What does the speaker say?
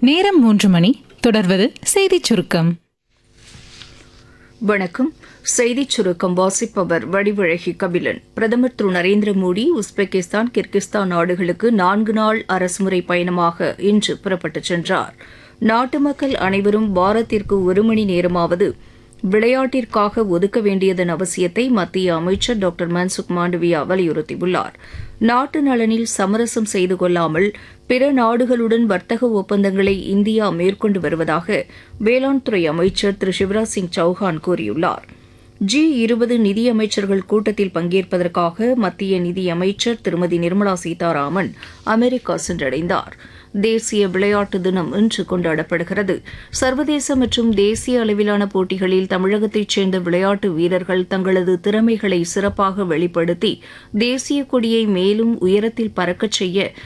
நேரம் மூன்று மணி தொடர்வது செய்திச் சுருக்கம் வணக்கம் செய்திச் சுருக்கம் வாசிப்பவர் வடிவழகி கபிலன் பிரதமர் திரு நரேந்திர மோடி உஸ்பெகிஸ்தான் கிர்கிஸ்தான் நாடுகளுக்கு நான்கு நாள் அரசுமுறை பயணமாக இன்று புறப்பட்டுச் சென்றார் நாட்டு மக்கள் அனைவரும் வாரத்திற்கு ஒரு மணி நேரமாவது விளையாட்டிற்காக ஒதுக்க வேண்டியதன் அவசியத்தை மத்திய அமைச்சர் டாக்டர் மன்சுக் மாண்டவியா வலியுறுத்தியுள்ளார் நாட்டு நலனில் சமரசம் செய்து கொள்ளாமல் பிற நாடுகளுடன் வர்த்தக ஒப்பந்தங்களை இந்தியா மேற்கொண்டு வருவதாக வேளாண் துறை அமைச்சர் திரு சிவராஜ் சிங் சௌஹான் கூறியுள்ளார் ஜி இருபது நிதியமைச்சர்கள் கூட்டத்தில் பங்கேற்பதற்காக மத்திய நிதியமைச்சர் திருமதி நிர்மலா சீதாராமன் அமெரிக்கா சென்றடைந்தார் தேசிய விளையாட்டு தினம் இன்று கொண்டாடப்படுகிறது சர்வதேச மற்றும் தேசிய அளவிலான போட்டிகளில் தமிழகத்தைச் சேர்ந்த விளையாட்டு வீரர்கள் தங்களது திறமைகளை சிறப்பாக வெளிப்படுத்தி தேசிய கொடியை மேலும் உயரத்தில் பறக்கச் செய்ய